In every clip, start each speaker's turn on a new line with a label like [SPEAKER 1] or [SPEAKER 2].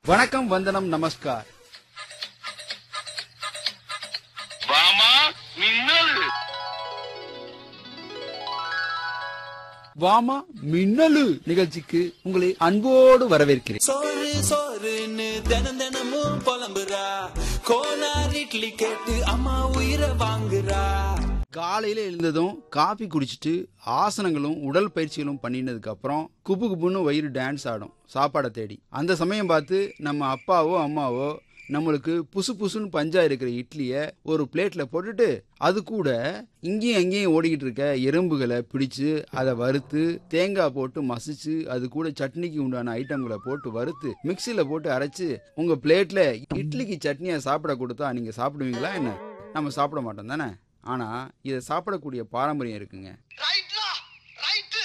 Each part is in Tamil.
[SPEAKER 1] வணக்கம் வந்தனம் நமஸ்கார்
[SPEAKER 2] வாமா மின்னல்
[SPEAKER 1] வாமா மின்னலு நிகழ்ச்சிக்கு உங்களை அன்போடு வரவேற்கிறேன்
[SPEAKER 3] சோறு சோறுன்னு தினம் தினமும் புலம்புறா கோனார் இட்லி கேட்டு அம்மா உயிரை வாங்குறா
[SPEAKER 1] காலையில எழுந்ததும் காபி குடிச்சிட்டு ஆசனங்களும் உடல் பயிற்சிகளும் பண்ணினதுக்கு அப்புறம் குபு குபுன்னு வயிறு டான்ஸ் ஆடும் சாப்பாடை தேடி அந்த சமயம் பார்த்து நம்ம அப்பாவோ அம்மாவோ நம்மளுக்கு புசு புசுன்னு பஞ்சா இருக்கிற இட்லியை ஒரு பிளேட்ல போட்டுட்டு அது கூட இங்கேயும் அங்கேயும் ஓடிக்கிட்டு இருக்க எறும்புகளை பிடிச்சு அதை வறுத்து தேங்காய் போட்டு மசிச்சு அது கூட சட்னிக்கு உண்டான ஐட்டங்களை போட்டு வறுத்து மிக்சியில போட்டு அரைச்சு உங்க பிளேட்ல இட்லிக்கு சட்னியை சாப்பிட கொடுத்தா நீங்க சாப்பிடுவீங்களா என்ன நம்ம சாப்பிட மாட்டோம் தானே ஆனா இதை சாப்பிடக்கூடிய பாரம்பரியம் இருக்குங்க
[SPEAKER 2] ரைட்லா ரைட்டு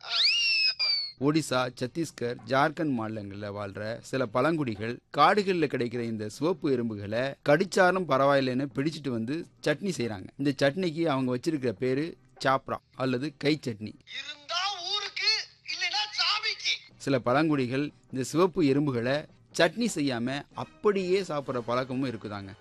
[SPEAKER 1] ஒடிசா சத்தீஸ்கர் ஜார்க்கண்ட் மாநிலங்களில் வாழ்ற சில பழங்குடிகள் காடுகளில் கிடைக்கிற இந்த சிவப்பு எறும்புகளை கடிச்சாலும் பரவாயில்லைன்னு பிடிச்சிட்டு வந்து சட்னி செய்றாங்க இந்த சட்னிக்கு அவங்க வச்சிருக்கிற பேரு சாப்ரா அல்லது கை சட்னி
[SPEAKER 2] இருந்தா ஊருக்கு இல்லைன்னா சாமிக்கு
[SPEAKER 1] சில பழங்குடிகள் இந்த சிவப்பு எறும்புகளை சட்னி செய்யாம அப்படியே சாப்பிட்ற பழக்கமும் இருக்குதாங்க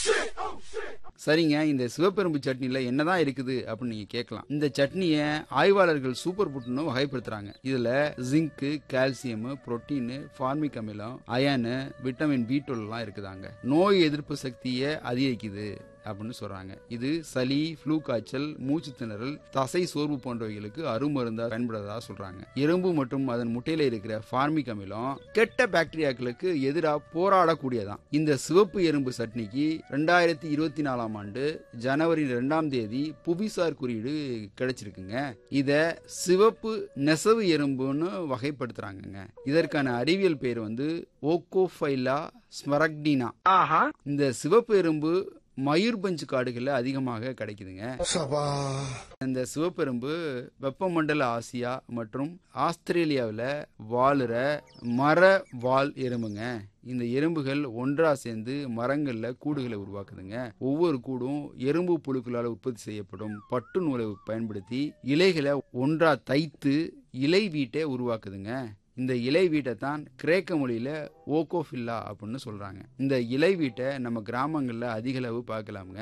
[SPEAKER 1] சரிங்க இந்த சிவப்பெரும்பு சட்னில என்னதான் இருக்குது அப்படின்னு நீங்க கேட்கலாம் இந்த சட்னியை ஆய்வாளர்கள் சூப்பர் புட்னு வகைப்படுத்துறாங்க இதுல ஜிங்க் கால்சியம் புரோட்டீன் ஃபார்மிக் அமிலம் அயனு விட்டமின் பி எல்லாம் இருக்குதாங்க நோய் எதிர்ப்பு சக்தியை அதிகரிக்குது அப்படின்னு சொல்றாங்க இது சளி ஃப்ளூ காய்ச்சல் மூச்சு திணறல் தசை சோர்வு போன்றவைகளுக்கு அருமருந்தா பயன்படுறதா சொல்றாங்க எறும்பு மற்றும் அதன் முட்டையில இருக்கிற ஃபார்மிக் அமிலம் கெட்ட பாக்டீரியாக்களுக்கு எதிராக போராடக்கூடியதான் இந்த சிவப்பு எறும்பு சட்னிக்கு ரெண்டாயிரத்தி இருபத்தி நாலாம் ஆண்டு ஜனவரி ரெண்டாம் தேதி புவிசார் குறியீடு கிடைச்சிருக்குங்க இத சிவப்பு நெசவு எறும்புன்னு வகைப்படுத்துறாங்கங்க இதற்கான அறிவியல் பேர் வந்து ஓகோஃபைலா ஸ்மரக்டினா இந்த சிவப்பு எறும்பு மயூர்பஞ்சு காடுகளில் அதிகமாக கிடைக்குதுங்க இந்த சிவப்பெரும்பு வெப்பமண்டல ஆசியா மற்றும் ஆஸ்திரேலியாவில் வாழுற மர வால் எறும்புங்க இந்த எறும்புகள் ஒன்றா சேர்ந்து மரங்கள்ல கூடுகளை உருவாக்குதுங்க ஒவ்வொரு கூடும் எறும்பு புழுக்களால் உற்பத்தி செய்யப்படும் பட்டு நூலை பயன்படுத்தி இலைகளை ஒன்றா தைத்து இலை வீட்டை உருவாக்குதுங்க இந்த இலை வீட்டை தான் கிரேக்க மொழியில ஓகோஃபில்லா அப்படின்னு சொல்றாங்க இந்த இலை வீட்டை நம்ம கிராமங்கள்ல அதிக அளவு பார்க்கலாமுங்க